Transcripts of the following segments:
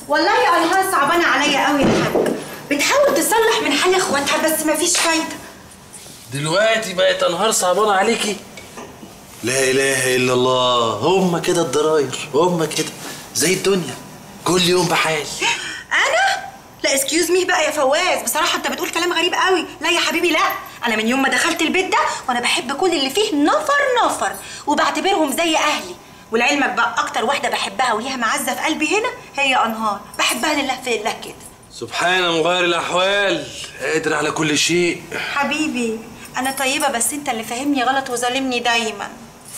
والله انهار صعبانه عليا قوي يا حاج بتحاول تصلح من حال اخواتها بس مفيش فايده دلوقتي بقت انهار صعبانه عليكي لا اله الا الله هم كده الضراير هم كده زي الدنيا كل يوم بحال انا لا اسكيوز مي بقى يا فواز بصراحه انت بتقول كلام غريب قوي لا يا حبيبي لا انا من يوم ما دخلت البيت ده وانا بحب كل اللي فيه نفر نفر وبعتبرهم زي اهلي ولعلمك بقى اكتر واحده بحبها وليها معزه في قلبي هنا هي انهار بحبها لله في الله كده سبحان مغير الاحوال قادر على كل شيء حبيبي انا طيبه بس انت اللي فاهمني غلط وظالمني دايما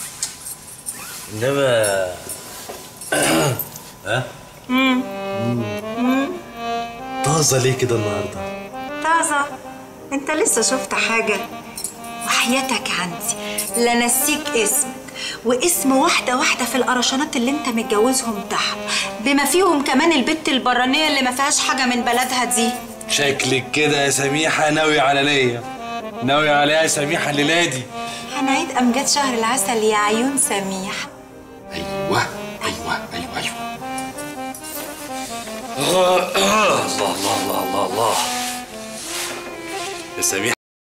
انما ها طازه ليه كده النهارده طازة انت لسه شفت حاجة وحياتك عندي لا نسيك اسمك واسم واحدة واحدة في القرشانات اللي انت متجوزهم تحت بما فيهم كمان البت البرانية اللي ما فيهاش حاجة من بلدها دي شكلك كده يا سميحه ناوي على ليا ناوي عليها يا سميحه الليله دي هنعيد أمجاد شهر العسل يا عيون سميح ايوه ايوه ايوه ايوه الله الله الله الله الله يا سميحه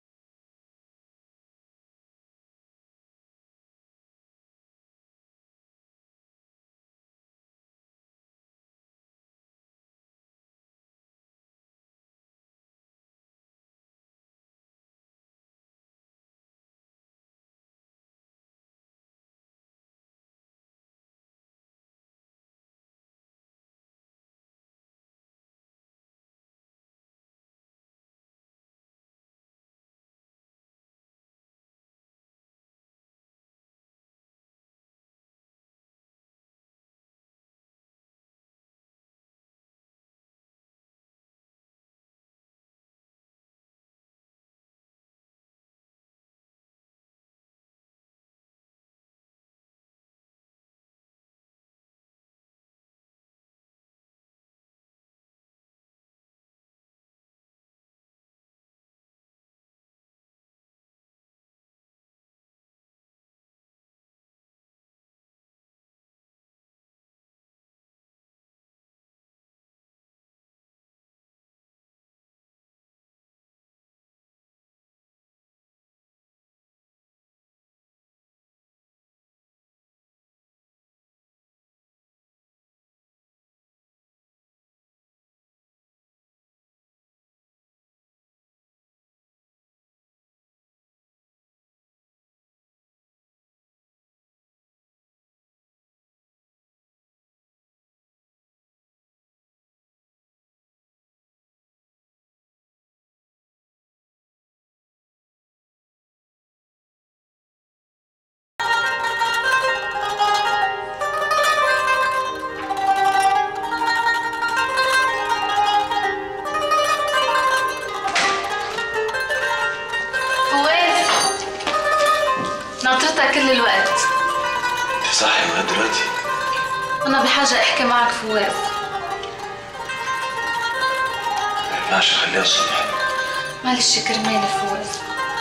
فواز ناطرتك كل الوقت صاحي لغايه دلوقتي أنا بحاجة أحكي معك فواز ما ينفعش اخليها الصبح معلش كرمالي فواز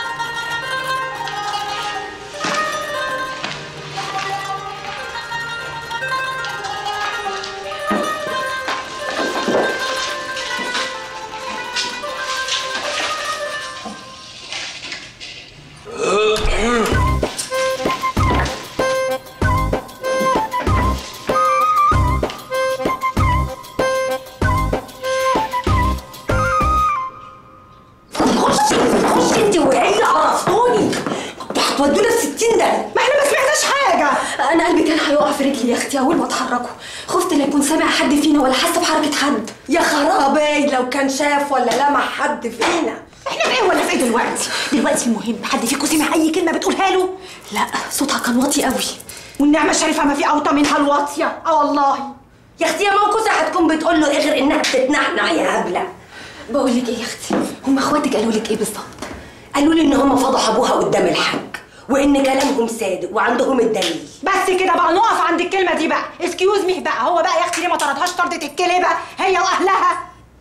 خش خش انت وعيد عرفتوني كنتوا هتودونا في 60 ده ما احنا ما سمعناش حاجة انا قلبي كان هيقع في رجلي يا اختي اول ما اتحركوا خفت لا يكون سامع حد فينا ولا حاسه بحركه حد يا خرابي لو كان شاف ولا لمح حد فينا احنا في ايه ولا في ايه دلوقتي دلوقتي المهم حد فيكم سمع اي كلمة بتقولها له لا صوتها كان واطي قوي والنعمة الشريفة ما في أوطى منها الواطية اه والله يا اختي يا موكوسه هتكون بتقول له ايه غير انها بتتنحنح يا هبله بقول لك ايه يا اختي هم اخواتك قالوا لك ايه بالظبط قالوا لي ان هم فضحوا ابوها قدام الحاج وان كلامهم صادق وعندهم الدليل بس كده بقى نقف عند الكلمة دي بقى اسكيوز مي بقى هو بقى يا اختي ليه ما طردهاش طردة الكلبة هي واهلها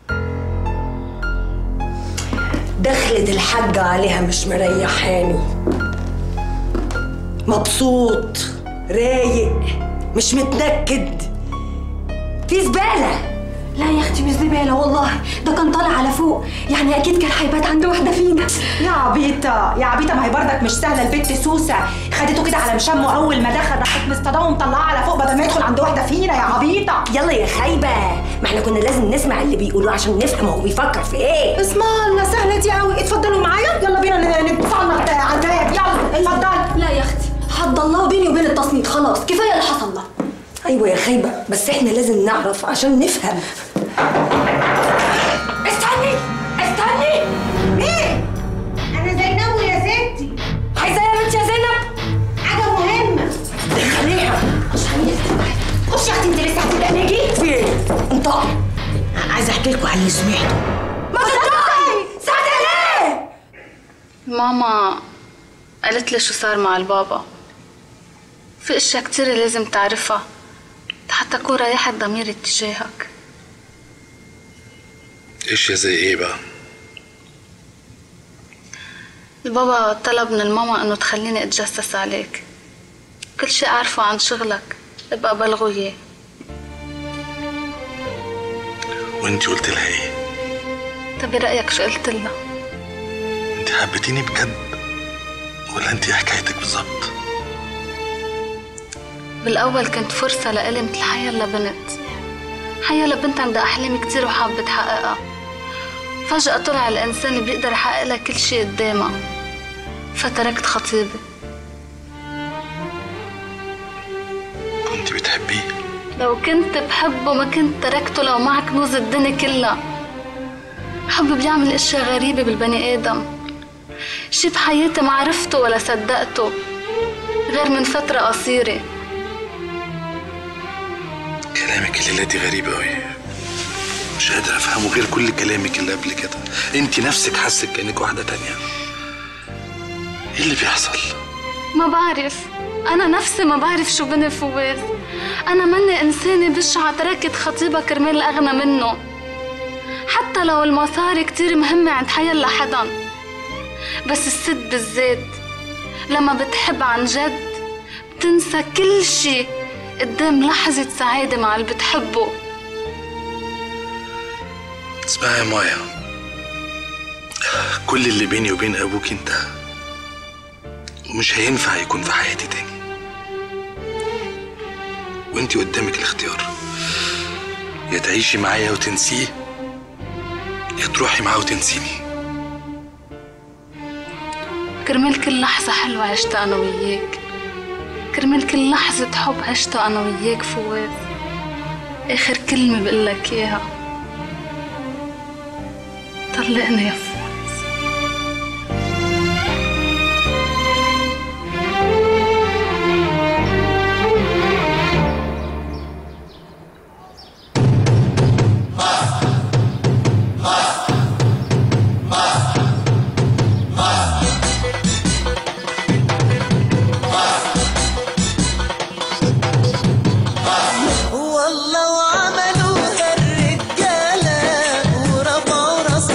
دخلت الحاجة عليها مش مريحاني مبسوط رايق مش متنكد في زبالة لا يا اختي مش زباله والله ده كان طالع على فوق يعني اكيد كان هيبات عند واحده فينا يا عبيطه يا عبيطه ما هي بردك مش سهله البت سوسه خدته كده على مشمه اول ما دخل راحت مصطداه ومطلعاه على فوق بدل ما يدخل عند واحده فينا يا عبيطه يلا يا خايبه ما احنا كنا لازم نسمع اللي بيقولوه عشان نفهم هو بيفكر في ايه اسم الله سهله دي قوي اتفضلوا معايا يلا بينا نتصنط على الباب يلا اتفضل لا يا اختي حد الله بيني وبين التصنيط خلاص كفايه اللي حصل ده ايوه يا خايبه بس احنا لازم نعرف عشان نفهم استني استني مين انا زينب يا ستي عايزه إيه يا بنت يا زينب حاجه مهمه دخليها خش يا اختي انت لسه هتبقى نيجي في ايه انطقي عايزه احكي لكم على اللي سمعته ما تنطقي ساعتها ليه ماما قالت لي شو صار مع البابا في اشياء كتير لازم تعرفها حتى اكون رايحة ضميري تجاهك ايش يا زي ايه بقى البابا طلب من الماما انه تخليني اتجسس عليك كل شي اعرفه عن شغلك ابقى بلغه اياه وانت قلت لها ايه طب برأيك شو قلت لها انت حبيتيني بجد ولا انت إيه حكايتك بالظبط بالاول كنت فرصة لإلي مثل حيلا بنت حيلا بنت عندها احلام كتير وحابة تحققها فجأة طلع الإنسان اللي بيقدر يحقق لها كل شي قدامها فتركت خطيبي كنت بتحبيه لو كنت بحبه ما كنت تركته لو مع كنوز الدنيا كلها حب بيعمل اشياء غريبة بالبني آدم شي بحياتي ما عرفته ولا صدقته غير من فترة قصيرة كلامك الليلة دي غريب قوي مش قادر افهمه غير كل كلامك اللي قبل كده انت نفسك حاسك كانك واحدة تانية ايه اللي بيحصل ما بعرف أنا نفسي ما بعرف شو بني فواز أنا مني إنسانة بشعة تركت خطيبها كرمال أغنى منه حتى لو المصاري كتير مهمة عند حيلا حدا بس الست بالذات لما بتحب عن جد بتنسى كل شي قدام لحظة سعادة مع اللي بتحبه اسمعي يا مايا كل اللي بيني وبين ابوك انتهى ومش هينفع يكون في حياتي تاني وانتي قدامك الاختيار يا تعيشي معايا وتنسيه يا تروحي معاه وتنسيني كرمال كل لحظة حلوة عشتها أنا وياك كرمال كل لحظة حب عشتها أنا وياك فواز آخر كلمة بقلك إياها طلقني يا فواز والله وعملوها الرجالة ورفعوا راس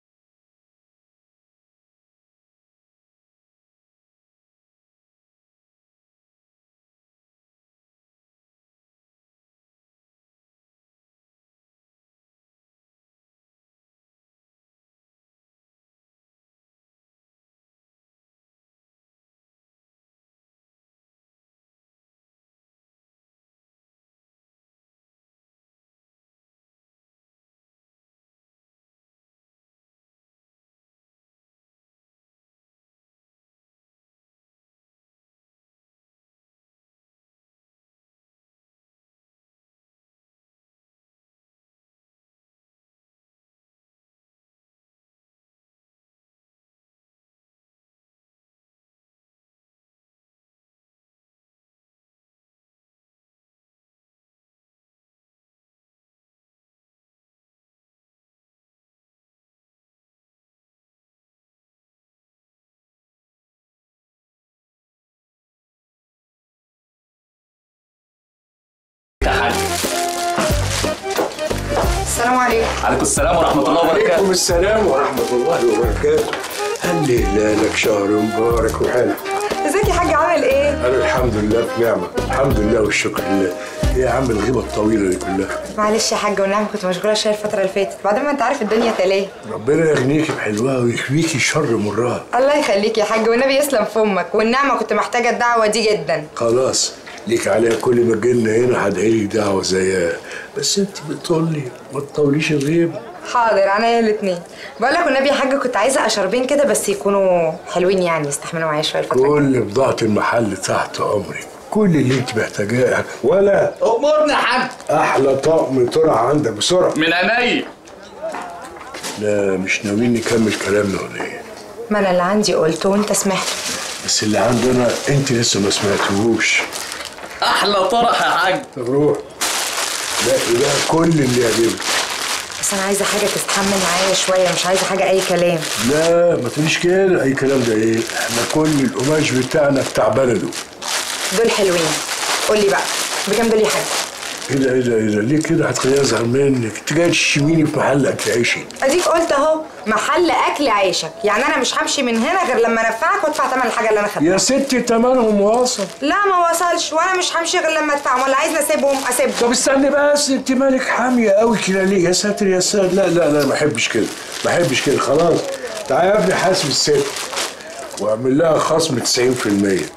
السلام عليكم عليكم السلام ورحمة الله وعليكم وبركاته السلام ورحمة الله وبركاته هل هلالك شهر مبارك وحلو ازيك يا حاج عامل ايه؟ أنا الحمد لله في نعمة الحمد لله والشكر لله ايه يا عم الغيبه الطويله دي كلها معلش يا حاج والنعم كنت مشغوله شويه الفتره اللي فاتت بعدين ما انت عارف الدنيا تلاهي ربنا يغنيكي بحلوها ويكفيكي شر مرها الله يخليك يا حاج والنبي يسلم في امك والنعمه كنت محتاجه الدعوه دي جدا خلاص ليك عليها كل ما جينا هنا هدعي لك دعوه زيها بس انت بتقولي ما تطوليش الغيبه حاضر عينيا الاثنين بقول لك والنبي يا حاج كنت عايزه قشربين كده بس يكونوا حلوين يعني يستحملوا معايا شويه الفتره كل بضاعه المحل تحت امرك كل اللي انت محتاجاه ولا امرني يا حاج احلى طقم طرح عندك بسرعه من عينيا لا مش ناويين نكمل كلامنا ولا ايه ما انا اللي عندي قلته وانت سمعت بس اللي عندنا انت لسه ما سمعتهوش احلى طرح يا حاج طب روح لا ده كل اللي يعجبك بس انا عايزه حاجه تستحمل معايا شويه مش عايزه حاجه اي كلام لا ما تقوليش كده اي كلام ده ايه احنا كل القماش بتاعنا بتاع بلده دول حلوين قول لي بقى بكام دول يا حاج ايه ده ايه ده ايه ده ليه كده هتخليني ازعل منك انت جاي تشميني في محل اكل عيشي اديك قلت اهو محل اكل عيشك يعني انا مش همشي من هنا غير لما انفعك وادفع ثمن الحاجه اللي انا خدتها يا ستي تمنهم واصل لا ما وصلش وانا مش همشي غير لما ادفعهم ولا عايزني اسيبهم اسيبهم طب استني بس انت مالك حاميه قوي كده ليه يا ساتر يا ساتر لا لا لا ما بحبش كده ما بحبش كده خلاص تعالى يا ابني حاسب الست واعمل لها خصم 90%